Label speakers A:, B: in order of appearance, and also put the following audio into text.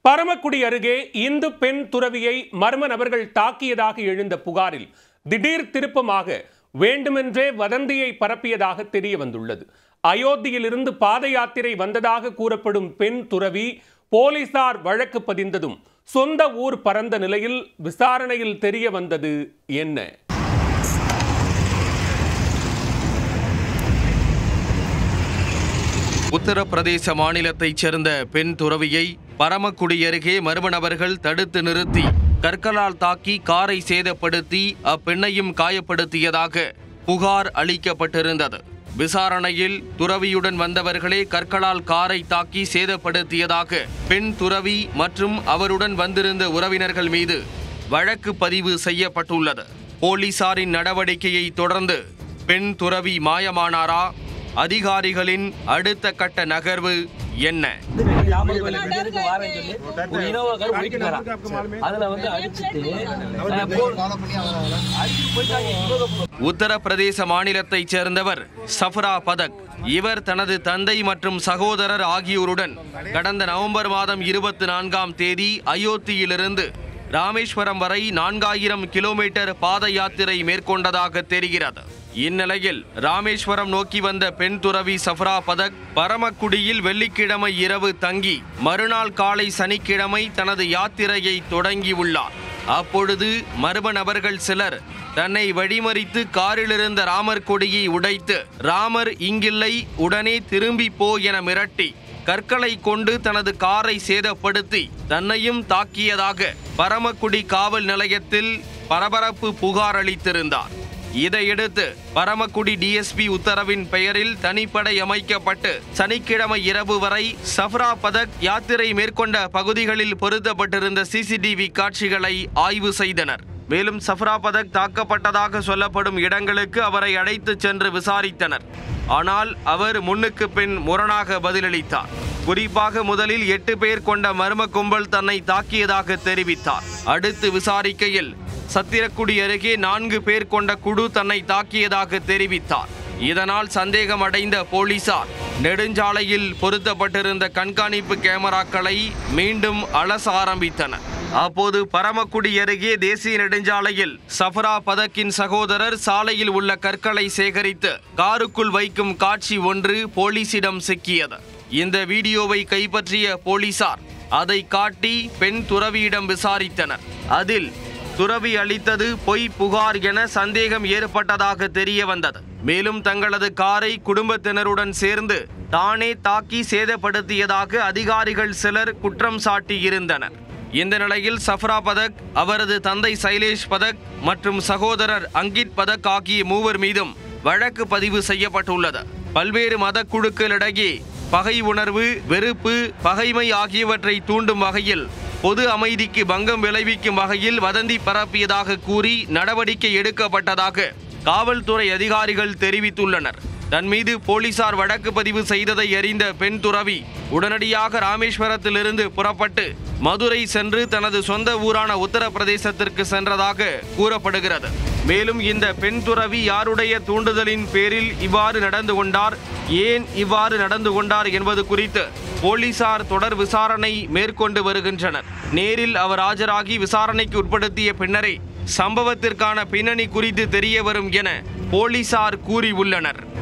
A: பரமக்குடி அருகே இந்து பெண் துறவியை மர்ம நபர்கள் தாக்கியதாக எழுந்த புகாரில் திடீர் திருப்பமாக வேண்டுமென்றே வதந்தியை பரப்பியதாக தெரிய வந்துள்ளது அயோத்தியிலிருந்து பாத யாத்திரை வந்ததாக கூறப்படும் பெண் துறவி போலீசார் வழக்கு பதிந்ததும் சொந்த ஊர் பறந்த நிலையில் விசாரணையில் தெரிய வந்தது என்ன
B: உத்தரப்பிரதேச மாநிலத்தைச் சேர்ந்த பெண் துறவியை பரமக்குடி அருகே மர்ம நபர்கள் தடுத்து நிறுத்தி கற்களால் தாக்கி காரை சேதப்படுத்தி அப்பெண்ணையும் காயப்படுத்தியதாக புகார் அளிக்கப்பட்டிருந்தது விசாரணையில் துறவியுடன் வந்தவர்களே கற்களால் காரை தாக்கி சேதப்படுத்தியதாக பெண் துறவி மற்றும் அவருடன் வந்திருந்த உறவினர்கள் மீது வழக்கு பதிவு செய்யப்பட்டுள்ளது போலீசாரின் நடவடிக்கையை தொடர்ந்து பெண் துறவி மாயமானாரா அதிகாரிகளின் அடுத்த கட்ட நகர்வு என்ன
C: ஞாபகம் இல்லை, ரெண்டு பேருக்கு வாரேன்னு சொல்லி ஒரு இனோவா கார் போயிட்டு வரான். அதுல வந்து அடிச்சிட்டு அஹ், போ- அடிச்சிட்டு போயிட்டாங்க இவங்க
B: உத்தரப்பிரதேச மாநிலத்தைச் சேர்ந்தவர் சஃப்ரா பதக் இவர் தனது தந்தை மற்றும் சகோதரர் ஆகியோருடன் கடந்த நவம்பர் மாதம் இருபத்தி நான்காம் தேதி அயோத்தியிலிருந்து ராமேஸ்வரம் வரை நான்காயிரம் கிலோமீட்டர் பாத யாத்திரை மேற்கொண்டதாக தெரிகிறது இந்நிலையில் ராமேஸ்வரம் நோக்கி வந்த பெண் துறவி சஃப்ரா பதக் பரமக்குடியில் வெள்ளிக்கிழமை இரவு தங்கி மறுநாள் காலை சனிக்கிழமை தனது யாத்திரையை தொடங்கியுள்ளார் அப்பொழுது மர்ம நபர்கள் சிலர் தன்னை வழிமறித்து காரிலிருந்த ராமர் கொடியை உடைத்து ராமர் இங்கில்லை உடனே திரும்பி போ என மிரட்டி கற்களை கொண்டு தனது காரை சேதப்படுத்தி தன்னையும் தாக்கியதாக பரமக்குடி காவல் நிலையத்தில் பரபரப்பு புகார் அளித்திருந்தார் இதையடுத்து பரமக்குடி டிஎஸ்பி உத்தரவின் பெயரில் தனிப்படை அமைக்கப்பட்டு சனிக்கிழமை இரவு வரை சஃப்ரா பதக் யாத்திரை மேற்கொண்ட பகுதிகளில் பொருத்தப்பட்டிருந்த சிசிடிவி காட்சிகளை ஆய்வு செய்தனர் மேலும் சஃப்ரா பதக் தாக்கப்பட்டதாக சொல்லப்படும் இடங்களுக்கு அவரை அழைத்துச் சென்று விசாரித்தனர் ஆனால் அவர் முன்னுக்கு பின் முரணாக பதிலளித்தார் குறிப்பாக முதலில் எட்டு பேர் கொண்ட மர்ம கும்பல் தன்னை தாக்கியதாக தெரிவித்தார் அடுத்து விசாரிக்கையில் சத்திரக்குடி அருகே நான்கு பேர் கொண்ட குழு தன்னை தாக்கியதாக தெரிவித்தார் இதனால் சந்தேகம் அடைந்த போலீசார் நெடுஞ்சாலையில் பொருத்தப்பட்டிருந்த கண்காணிப்பு கேமராக்களை மீண்டும் அலச ஆரம்பித்தனர் அப்போது பரமக்குடி அருகே தேசிய நெடுஞ்சாலையில் சஃபரா பதக்கின் சகோதரர் சாலையில் உள்ள கற்களை சேகரித்து காருக்குள் வைக்கும் காட்சி ஒன்று போலீசிடம் சிக்கியது இந்த வீடியோவை கைப்பற்றிய போலீசார் அதை காட்டி பெண் துறவியிடம் விசாரித்தனர் அதில் துறவி அளித்தது பொய் புகார் என சந்தேகம் ஏற்பட்டதாக தெரிய வந்தது மேலும் தங்களது காரை குடும்பத்தினருடன் சேர்ந்து தானே தாக்கி சேதப்படுத்தியதாக அதிகாரிகள் சிலர் குற்றம் சாட்டியிருந்தனர் இந்த நிலையில் சஃப்ரா பதக் அவரது தந்தை சைலேஷ் பதக் மற்றும் சகோதரர் அங்கிட் பதக் ஆகிய மூவர் மீதும் வழக்கு பதிவு செய்யப்பட்டுள்ளது பல்வேறு மத குழுக்களிடையே பகை உணர்வு வெறுப்பு பகைமை ஆகியவற்றை தூண்டும் வகையில் பொது அமைதிக்கு பங்கம் விளைவிக்கும் வகையில் வதந்தி பரப்பியதாக கூறி நடவடிக்கை எடுக்கப்பட்டதாக காவல்துறை அதிகாரிகள் தெரிவித்துள்ளனர் தன் மீது போலீசார் வழக்கு பதிவு செய்ததை அறிந்த பெண் துறவி உடனடியாக ராமேஸ்வரத்திலிருந்து புறப்பட்டு மதுரை சென்று தனது சொந்த ஊரான உத்தரப்பிரதேசத்திற்கு சென்றதாக கூறப்படுகிறது மேலும் இந்த பெண் துறவி யாருடைய தூண்டுதலின் பேரில் இவ்வாறு நடந்து கொண்டார் ஏன் இவ்வாறு நடந்து கொண்டார் என்பது குறித்து போலீசார் தொடர் விசாரணை மேற்கொண்டு வருகின்றனர் நேரில் அவர் ஆஜராகி விசாரணைக்கு உட்படுத்திய பின்னரே சம்பவத்திற்கான பின்னணி குறித்து தெரிய வரும் என போலீசார் கூறியுள்ளனர்